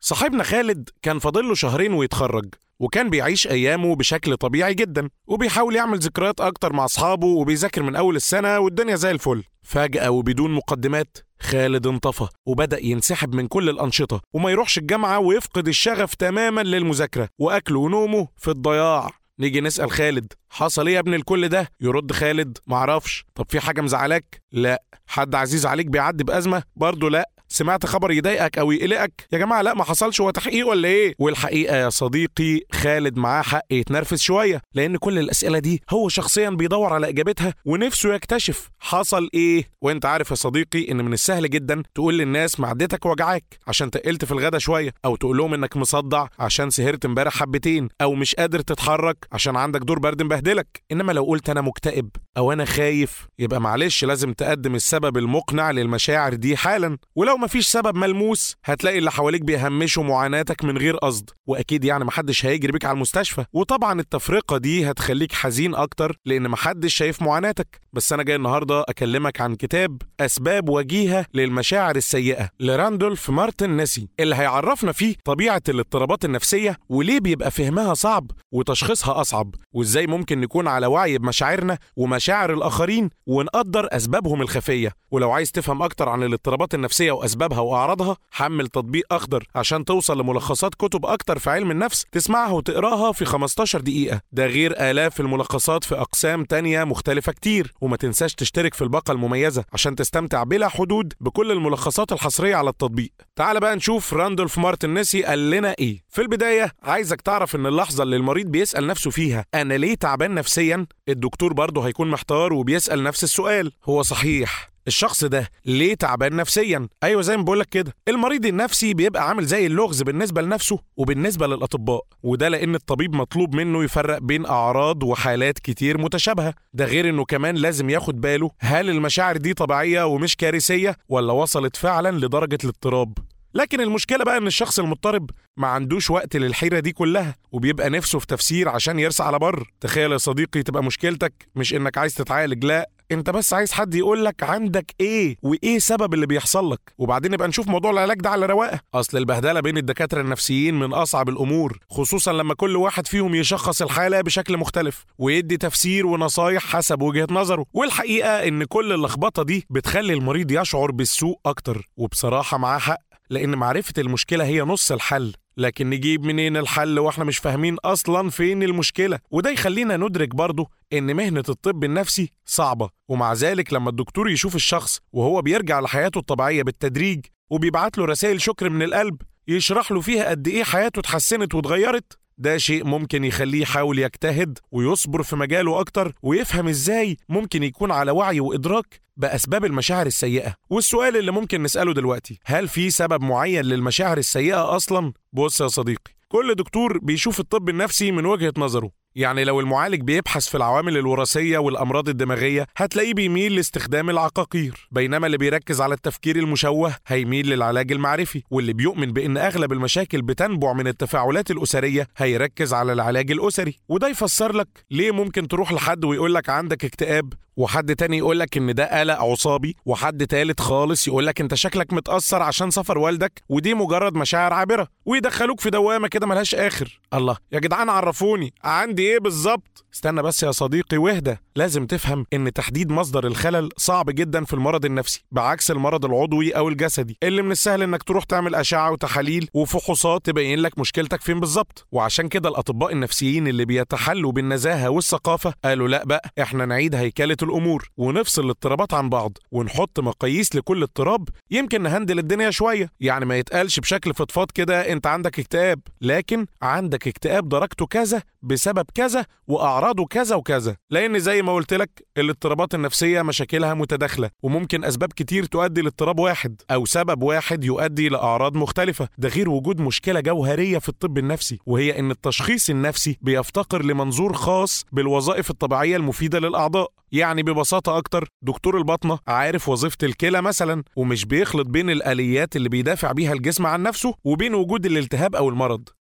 صاحبنا خالد كان فاضل له شهرين ويتخرج وكان بيعيش أيامه بشكل طبيعي جدا وبيحاول يعمل ذكريات أكتر مع أصحابه وبيذاكر من أول السنة والدنيا زي الفل فجأة وبدون مقدمات خالد انطفى وبدأ ينسحب من كل الأنشطة وما يروحش الجامعة ويفقد الشغف تماما للمذاكرة وأكله ونومه في الضياع نيجي نسأل خالد حصل ايه يا ابن الكل ده يرد خالد معرفش طب في حاجة مزعلاك لا حد عزيز عليك بيعدي بأزمة برضه لا سمعت خبر يضايقك او يقلقك يا جماعه لا ما حصلش هو تحقيق ولا ايه والحقيقه يا صديقي خالد معاه حق يتنرفز شويه لان كل الاسئله دي هو شخصيا بيدور على اجابتها ونفسه يكتشف حصل ايه وانت عارف يا صديقي ان من السهل جدا تقول للناس معدتك وجعاك عشان تقلت في الغدا شويه او تقول لهم انك مصدع عشان سهرت امبارح حبتين او مش قادر تتحرك عشان عندك دور برد مبهدلك انما لو قلت انا مكتئب او انا خايف يبقى معلش لازم تقدم السبب المقنع للمشاعر دي حالا ولو مفيش سبب ملموس هتلاقي اللي حواليك بيهمشوا معاناتك من غير قصد واكيد يعني محدش هيجري بيك على المستشفى وطبعا التفرقه دي هتخليك حزين اكتر لان محدش شايف معاناتك بس انا جاي النهارده اكلمك عن كتاب اسباب وجيهه للمشاعر السيئه لراندولف مارتن نسي اللي هيعرفنا فيه طبيعه الاضطرابات النفسيه وليه بيبقى فهمها صعب وتشخيصها اصعب وازاي ممكن نكون على وعي بمشاعرنا ومشاعر الاخرين ونقدر اسبابهم الخفيه ولو عايز تفهم اكتر عن الاضطرابات النفسيه واسبابها واعراضها حمل تطبيق اخضر عشان توصل لملخصات كتب اكتر في علم النفس تسمعها وتقراها في 15 دقيقه ده غير الاف الملخصات في اقسام تانية مختلفه كتير وما تنساش تشترك في الباقه المميزه عشان تستمتع بلا حدود بكل الملخصات الحصريه على التطبيق تعال بقى نشوف راندولف مارتن نسي قال لنا ايه في البدايه عايزك تعرف ان اللحظه اللي المريض بيسال نفسه فيها انا ليه تعبان نفسيا الدكتور برضه هيكون محتار وبيسال نفس السؤال هو صحيح الشخص ده ليه تعبان نفسيا ايوه زي ما بقولك كده المريض النفسي بيبقى عامل زي اللغز بالنسبه لنفسه وبالنسبه للاطباء وده لان الطبيب مطلوب منه يفرق بين اعراض وحالات كتير متشابهه ده غير انه كمان لازم ياخد باله هل المشاعر دي طبيعيه ومش كارثيه ولا وصلت فعلا لدرجه الاضطراب لكن المشكلة بقى إن الشخص المضطرب ما عندوش وقت للحيرة دي كلها وبيبقى نفسه في تفسير عشان يرسى على بر تخيل يا صديقي تبقى مشكلتك مش إنك عايز تتعالج لا انت بس عايز حد يقول لك عندك ايه وايه سبب اللي بيحصل لك وبعدين نبقى نشوف موضوع العلاج ده على رواقه اصل البهدله بين الدكاتره النفسيين من اصعب الامور خصوصا لما كل واحد فيهم يشخص الحاله بشكل مختلف ويدي تفسير ونصايح حسب وجهه نظره والحقيقه ان كل اللخبطه دي بتخلي المريض يشعر بالسوء اكتر وبصراحه معاه حق لان معرفه المشكله هي نص الحل لكن نجيب منين الحل واحنا مش فاهمين اصلا فين المشكله وده يخلينا ندرك برضه ان مهنه الطب النفسي صعبه ومع ذلك لما الدكتور يشوف الشخص وهو بيرجع لحياته الطبيعيه بالتدريج وبيبعت له رسائل شكر من القلب يشرح له فيها قد ايه حياته اتحسنت واتغيرت ده شيء ممكن يخليه يحاول يجتهد ويصبر في مجاله أكتر ويفهم إزاي ممكن يكون على وعي وإدراك بأسباب المشاعر السيئة والسؤال اللي ممكن نسأله دلوقتي هل في سبب معين للمشاعر السيئة أصلا؟ بص يا صديقي كل دكتور بيشوف الطب النفسي من وجهة نظره يعني لو المعالج بيبحث في العوامل الوراثية والأمراض الدماغية هتلاقيه بيميل لاستخدام العقاقير بينما اللي بيركز على التفكير المشوه هيميل للعلاج المعرفي واللي بيؤمن بأن أغلب المشاكل بتنبع من التفاعلات الأسرية هيركز على العلاج الأسري وده يفسر لك ليه ممكن تروح لحد ويقول لك عندك اكتئاب وحد تاني يقول لك ان ده قلق عصابي وحد تالت خالص يقول لك انت شكلك متاثر عشان سفر والدك ودي مجرد مشاعر عابره ويدخلوك في دوامه كده ملهاش اخر الله يا جدعان عرفوني عندي ايه بالظبط استنى بس يا صديقي واهدى لازم تفهم ان تحديد مصدر الخلل صعب جدا في المرض النفسي بعكس المرض العضوي او الجسدي اللي من السهل انك تروح تعمل اشعه وتحاليل وفحوصات تبين لك مشكلتك فين بالظبط وعشان كده الاطباء النفسيين اللي بيتحلوا بالنزاهه والثقافه قالوا لا بقى احنا نعيد هيكله الامور ونفصل الاضطرابات عن بعض ونحط مقاييس لكل اضطراب يمكن نهندل الدنيا شويه يعني ما يتقالش بشكل فضفاض كده انت عندك اكتئاب لكن عندك اكتئاب درجته كذا بسبب كذا واعراضه كذا وكذا لان زي ما قلت لك الاضطرابات النفسيه مشاكلها متداخله وممكن اسباب كتير تؤدي لاضطراب واحد او سبب واحد يؤدي لاعراض مختلفه ده غير وجود مشكله جوهريه في الطب النفسي وهي ان التشخيص النفسي بيفتقر لمنظور خاص بالوظائف الطبيعيه المفيده للاعضاء يعني ببساطه اكتر دكتور الباطنه عارف وظيفه الكلى مثلا ومش بيخلط بين الاليات اللي بيدافع بيها الجسم عن نفسه وبين وجود الالتهاب او المرض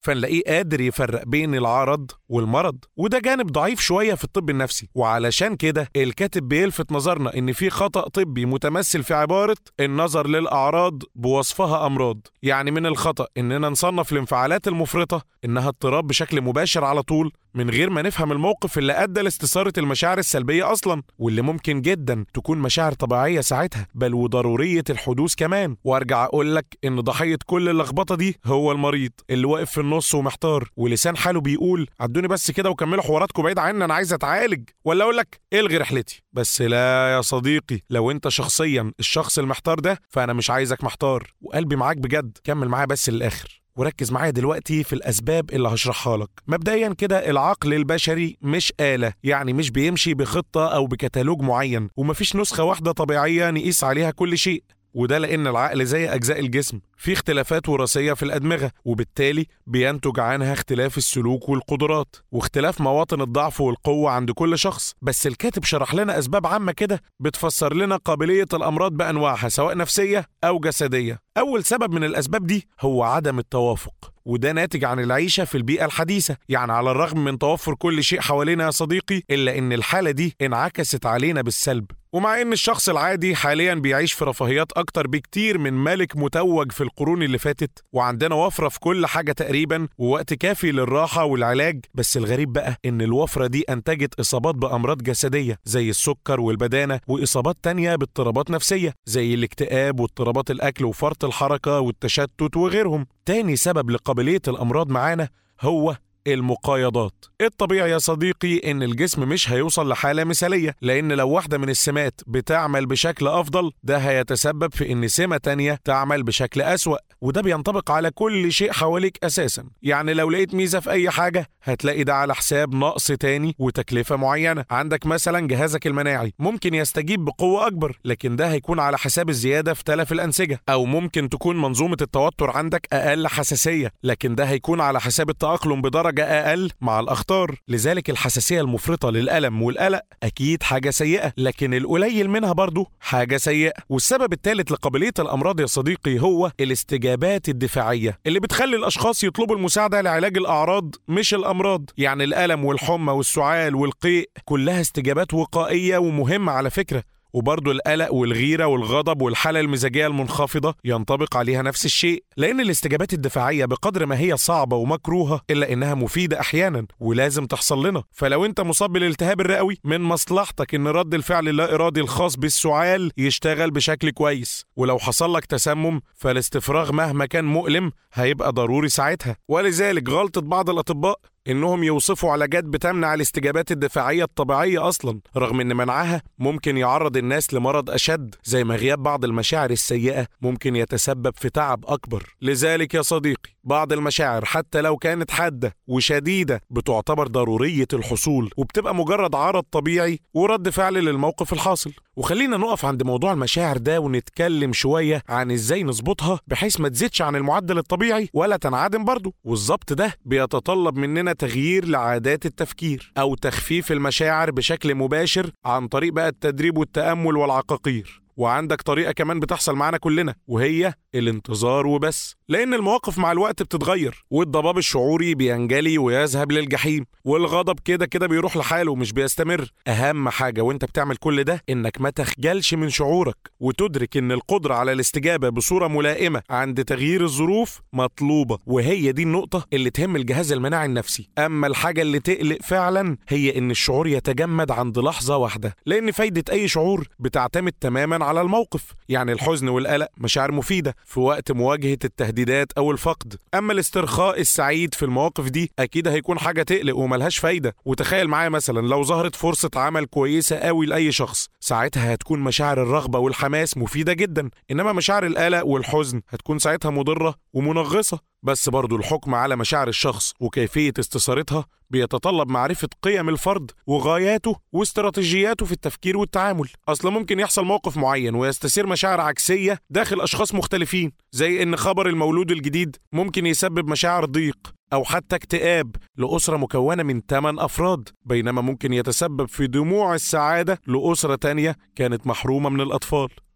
فنلاقيه قادر يفرق بين العرض والمرض وده جانب ضعيف شوية في الطب النفسي وعلشان كده الكاتب بيلفت نظرنا إن في خطأ طبي متمثل في عبارة النظر للأعراض بوصفها أمراض يعني من الخطأ إننا نصنف الانفعالات المفرطة إنها اضطراب بشكل مباشر على طول من غير ما نفهم الموقف اللي ادى لاستثاره المشاعر السلبيه اصلا واللي ممكن جدا تكون مشاعر طبيعيه ساعتها بل وضروريه الحدوث كمان وارجع اقول لك ان ضحيه كل اللخبطه دي هو المريض اللي واقف في النص ومحتار ولسان حاله بيقول عدوني بس كده وكملوا حواراتكم بعيد عني انا عايز اتعالج ولا اقول لك الغي رحلتي بس لا يا صديقي لو انت شخصيا الشخص المحتار ده فانا مش عايزك محتار وقلبي معاك بجد كمل معايا بس للاخر وركز معايا دلوقتي في الأسباب اللي هشرحها لك مبدئيا كده العقل البشري مش آلة يعني مش بيمشي بخطة أو بكتالوج معين ومفيش نسخة واحدة طبيعية نقيس عليها كل شيء وده لأن العقل زي أجزاء الجسم في اختلافات وراثية في الأدمغة وبالتالي بينتج عنها اختلاف السلوك والقدرات واختلاف مواطن الضعف والقوة عند كل شخص بس الكاتب شرح لنا أسباب عامة كده بتفسر لنا قابلية الأمراض بأنواعها سواء نفسية أو جسدية أول سبب من الأسباب دي هو عدم التوافق وده ناتج عن العيشة في البيئة الحديثة يعني على الرغم من توفر كل شيء حوالينا يا صديقي إلا إن الحالة دي انعكست علينا بالسلب ومع إن الشخص العادي حاليا بيعيش في رفاهيات أكتر بكتير من ملك متوج في القرون اللي فاتت وعندنا وفرة في كل حاجة تقريبا ووقت كافي للراحة والعلاج بس الغريب بقى إن الوفرة دي أنتجت إصابات بأمراض جسدية زي السكر والبدانة وإصابات تانية باضطرابات نفسية زي الاكتئاب واضطرابات الأكل وفرط الحركة والتشتت وغيرهم تاني سبب لقابلية الأمراض معانا هو المقايضات الطبيعي يا صديقي ان الجسم مش هيوصل لحالة مثالية لان لو واحدة من السمات بتعمل بشكل افضل ده هيتسبب في ان سمة تانية تعمل بشكل اسوأ وده بينطبق على كل شيء حواليك اساسا يعني لو لقيت ميزة في اي حاجة هتلاقي ده على حساب نقص تاني وتكلفة معينة عندك مثلا جهازك المناعي ممكن يستجيب بقوة اكبر لكن ده هيكون على حساب الزيادة في تلف الانسجة او ممكن تكون منظومة التوتر عندك اقل حساسية لكن ده هيكون على حساب التأقلم بدرجة أقل مع الأخطار لذلك الحساسية المفرطة للألم والقلق أكيد حاجة سيئة لكن القليل منها برضه حاجة سيئة والسبب الثالث لقابلية الأمراض يا صديقي هو الاستجابات الدفاعية اللي بتخلي الأشخاص يطلبوا المساعدة لعلاج الأعراض مش الأمراض يعني الألم والحمى والسعال والقيء كلها استجابات وقائية ومهمة على فكرة وبرضه القلق والغيرة والغضب والحالة المزاجية المنخفضة ينطبق عليها نفس الشيء لأن الاستجابات الدفاعية بقدر ما هي صعبة ومكروهة إلا إنها مفيدة أحيانا ولازم تحصل لنا فلو أنت مصاب بالالتهاب الرئوي من مصلحتك إن رد الفعل اللا إرادي الخاص بالسعال يشتغل بشكل كويس ولو حصل لك تسمم فالاستفراغ مهما كان مؤلم هيبقى ضروري ساعتها ولذلك غلطة بعض الأطباء إنهم يوصفوا علاجات بتمنع الاستجابات الدفاعية الطبيعية أصلا رغم إن منعها ممكن يعرض الناس لمرض أشد زي ما غياب بعض المشاعر السيئة ممكن يتسبب في تعب أكبر لذلك يا صديقي بعض المشاعر حتى لو كانت حادة وشديدة بتعتبر ضرورية الحصول وبتبقى مجرد عرض طبيعي ورد فعل للموقف الحاصل وخلينا نقف عند موضوع المشاعر ده ونتكلم شوية عن ازاي نظبطها بحيث ما تزيدش عن المعدل الطبيعي ولا تنعدم برضه والظبط ده بيتطلب مننا تغيير لعادات التفكير او تخفيف المشاعر بشكل مباشر عن طريق بقى التدريب والتأمل والعقاقير وعندك طريقة كمان بتحصل معانا كلنا وهي الانتظار وبس لأن المواقف مع الوقت بتتغير والضباب الشعوري بينجلي ويذهب للجحيم والغضب كده كده بيروح لحاله مش بيستمر أهم حاجة وانت بتعمل كل ده إنك ما تخجلش من شعورك وتدرك إن القدرة على الاستجابة بصورة ملائمة عند تغيير الظروف مطلوبة وهي دي النقطة اللي تهم الجهاز المناعي النفسي أما الحاجة اللي تقلق فعلا هي إن الشعور يتجمد عند لحظة واحدة لأن فايدة أي شعور بتعتمد تماما على الموقف يعني الحزن والقلق مشاعر مفيدة في وقت مواجهة التهديدات أو الفقد أما الاسترخاء السعيد في المواقف دي أكيد هيكون حاجة تقلق وملهاش فايدة وتخيل معايا مثلا لو ظهرت فرصة عمل كويسة قوي لأي شخص ساعتها هتكون مشاعر الرغبة والحماس مفيدة جدا إنما مشاعر القلق والحزن هتكون ساعتها مضرة ومنغصة بس برضو الحكم على مشاعر الشخص وكيفية استثارتها بيتطلب معرفة قيم الفرد وغاياته واستراتيجياته في التفكير والتعامل أصل ممكن يحصل موقف معين ويستثير مشاعر عكسية داخل أشخاص مختلفين زي إن خبر المولود الجديد ممكن يسبب مشاعر ضيق أو حتى اكتئاب لأسرة مكونة من 8 أفراد بينما ممكن يتسبب في دموع السعادة لأسرة تانية كانت محرومة من الأطفال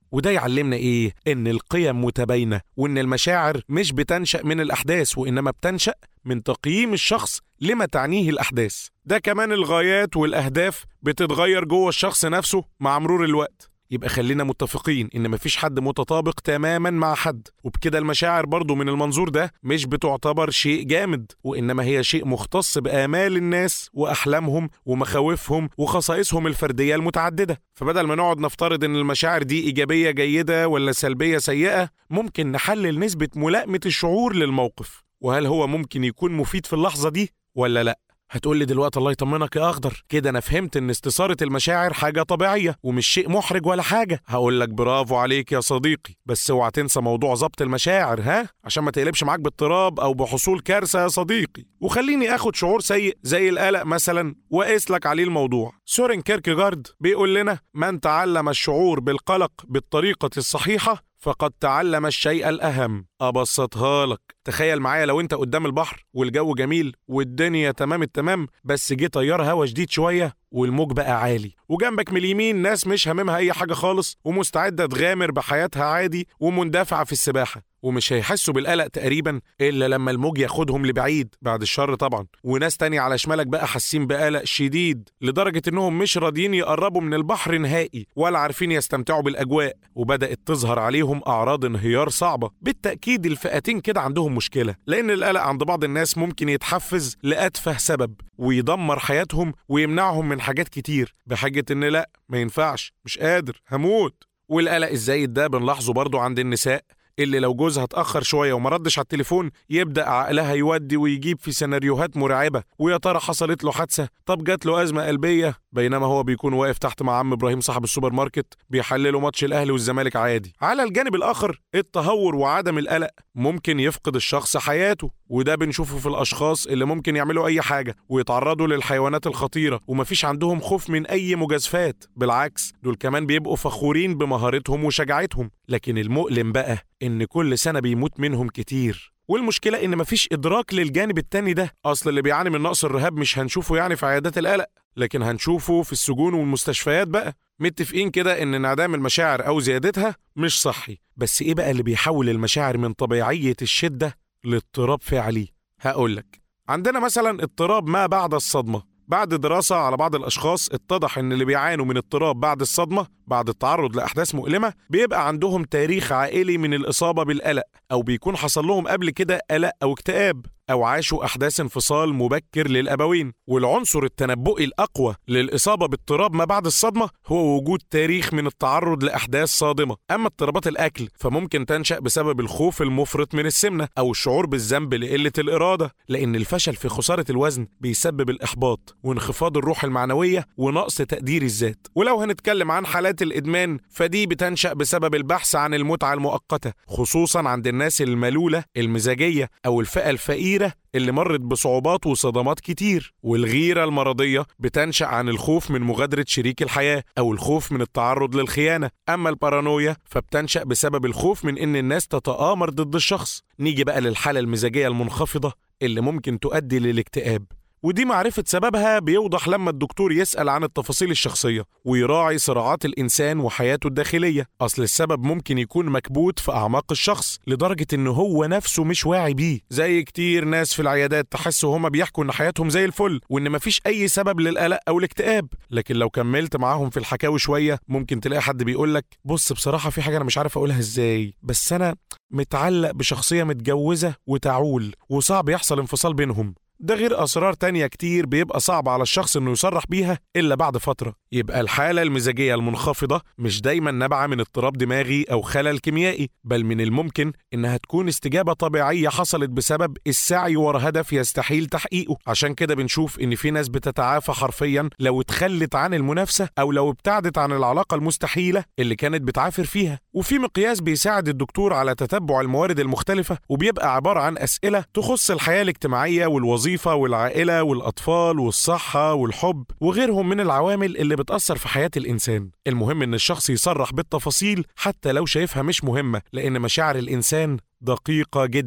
وده يعلمنا ايه ان القيم متباينه وان المشاعر مش بتنشا من الاحداث وانما بتنشا من تقييم الشخص لما تعنيه الاحداث ده كمان الغايات والاهداف بتتغير جوه الشخص نفسه مع مرور الوقت يبقى خلينا متفقين ان مفيش حد متطابق تماما مع حد وبكده المشاعر برضو من المنظور ده مش بتعتبر شيء جامد وانما هي شيء مختص بامال الناس واحلامهم ومخاوفهم وخصائصهم الفرديه المتعدده فبدل ما نقعد نفترض ان المشاعر دي ايجابيه جيده ولا سلبيه سيئه ممكن نحلل نسبه ملائمه الشعور للموقف وهل هو ممكن يكون مفيد في اللحظه دي ولا لا هتقول لي دلوقتي الله يطمنك يا اخضر كده انا فهمت ان استثاره المشاعر حاجه طبيعيه ومش شيء محرج ولا حاجه هقول لك برافو عليك يا صديقي بس اوعى تنسى موضوع ضبط المشاعر ها عشان ما تقلبش معاك باضطراب او بحصول كارثه يا صديقي وخليني اخد شعور سيء زي القلق مثلا واقيس لك عليه الموضوع سورين كيركيجارد بيقول لنا من تعلم الشعور بالقلق بالطريقه الصحيحه فقد تعلم الشيء الأهم أبسطها لك تخيل معايا لو أنت قدام البحر والجو جميل والدنيا تمام التمام بس جه تيار هوا شديد شوية والموج بقى عالي وجنبك من اليمين ناس مش هاممها أي حاجة خالص ومستعدة تغامر بحياتها عادي ومندفعة في السباحة ومش هيحسوا بالقلق تقريبا الا لما الموج ياخدهم لبعيد بعد الشر طبعا وناس تانية على شمالك بقى حاسين بقلق شديد لدرجة انهم مش راضيين يقربوا من البحر نهائي ولا عارفين يستمتعوا بالاجواء وبدأت تظهر عليهم اعراض انهيار صعبة بالتأكيد الفئتين كده عندهم مشكلة لان القلق عند بعض الناس ممكن يتحفز لأتفه سبب ويدمر حياتهم ويمنعهم من حاجات كتير بحاجة ان لا ما ينفعش مش قادر هموت والقلق الزايد ده بنلاحظه برضه عند النساء اللي لو جوزها اتأخر شوية وما ردش على التليفون يبدأ عقلها يودي ويجيب في سيناريوهات مرعبة ويا ترى حصلت له حادثة طب جات له أزمة قلبية بينما هو بيكون واقف تحت مع عم إبراهيم صاحب السوبر ماركت بيحللوا ماتش الأهلي والزمالك عادي على الجانب الآخر التهور وعدم القلق ممكن يفقد الشخص حياته وده بنشوفه في الأشخاص اللي ممكن يعملوا أي حاجة ويتعرضوا للحيوانات الخطيرة ومفيش عندهم خوف من أي مجازفات بالعكس دول كمان بيبقوا فخورين بمهارتهم وشجاعتهم لكن المؤلم بقى إن كل سنة بيموت منهم كتير والمشكلة إن مفيش إدراك للجانب التاني ده أصل اللي بيعاني من نقص الرهاب مش هنشوفه يعني في عيادات القلق لكن هنشوفه في السجون والمستشفيات بقى متفقين كده إن انعدام المشاعر أو زيادتها مش صحي بس إيه بقى اللي بيحول المشاعر من طبيعية الشدة لاضطراب فعلي هقولك عندنا مثلا اضطراب ما بعد الصدمة بعد دراسة على بعض الأشخاص اتضح إن اللي بيعانوا من اضطراب بعد الصدمة بعد التعرض لأحداث مؤلمة بيبقى عندهم تاريخ عائلي من الإصابة بالقلق أو بيكون حصل لهم قبل كده قلق أو اكتئاب أو عاشوا أحداث انفصال مبكر للأبوين والعنصر التنبؤي الأقوى للإصابة باضطراب ما بعد الصدمة هو وجود تاريخ من التعرض لأحداث صادمة أما اضطرابات الأكل فممكن تنشأ بسبب الخوف المفرط من السمنة أو الشعور بالذنب لقلة الإرادة لأن الفشل في خسارة الوزن بيسبب الإحباط وانخفاض الروح المعنوية ونقص تقدير الذات ولو هنتكلم عن حالات الإدمان فدي بتنشأ بسبب البحث عن المتعة المؤقتة خصوصا عند الناس الملولة المزاجية أو الفئة الفقيرة اللي مرت بصعوبات وصدمات كتير والغيرة المرضية بتنشأ عن الخوف من مغادرة شريك الحياة أو الخوف من التعرض للخيانة أما البارانويا فبتنشأ بسبب الخوف من إن الناس تتآمر ضد الشخص نيجي بقى للحالة المزاجية المنخفضة اللي ممكن تؤدي للاكتئاب ودي معرفة سببها بيوضح لما الدكتور يسأل عن التفاصيل الشخصية ويراعي صراعات الإنسان وحياته الداخلية أصل السبب ممكن يكون مكبوت في أعماق الشخص لدرجة إن هو نفسه مش واعي بيه زي كتير ناس في العيادات تحسوا هما بيحكوا إن حياتهم زي الفل وإن مفيش أي سبب للقلق أو الاكتئاب لكن لو كملت معاهم في الحكاوي شوية ممكن تلاقي حد بيقولك بص بصراحة في حاجة أنا مش عارف أقولها إزاي بس أنا متعلق بشخصية متجوزة وتعول وصعب يحصل انفصال بينهم ده غير أسرار تانية كتير بيبقى صعب على الشخص إنه يصرح بيها إلا بعد فترة يبقى الحالة المزاجية المنخفضة مش دايما نابعة من اضطراب دماغي أو خلل كيميائي بل من الممكن إنها تكون استجابة طبيعية حصلت بسبب السعي ورا هدف يستحيل تحقيقه عشان كده بنشوف إن في ناس بتتعافى حرفيا لو اتخلت عن المنافسة أو لو ابتعدت عن العلاقة المستحيلة اللي كانت بتعافر فيها وفي مقياس بيساعد الدكتور على تتبع الموارد المختلفة وبيبقى عبارة عن أسئلة تخص الحياة الاجتماعية والوظيفة الوظيفة والعائلة والأطفال والصحة والحب وغيرهم من العوامل اللي بتأثر في حياة الإنسان المهم إن الشخص يصرح بالتفاصيل حتى لو شايفها مش مهمة لأن مشاعر الإنسان دقيقة جدا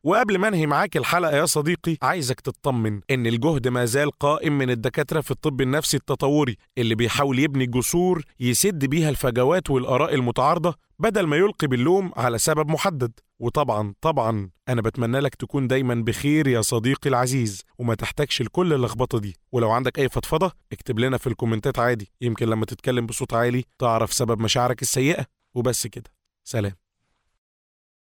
وقبل ما انهي معاك الحلقة يا صديقي عايزك تطمن ان الجهد ما زال قائم من الدكاترة في الطب النفسي التطوري اللي بيحاول يبني جسور يسد بيها الفجوات والآراء المتعارضة بدل ما يلقي باللوم على سبب محدد وطبعا طبعا انا بتمنى لك تكون دايما بخير يا صديقي العزيز وما تحتاجش لكل اللخبطه دي ولو عندك اي فضفضه اكتب لنا في الكومنتات عادي يمكن لما تتكلم بصوت عالي تعرف سبب مشاعرك السيئه وبس كده سلام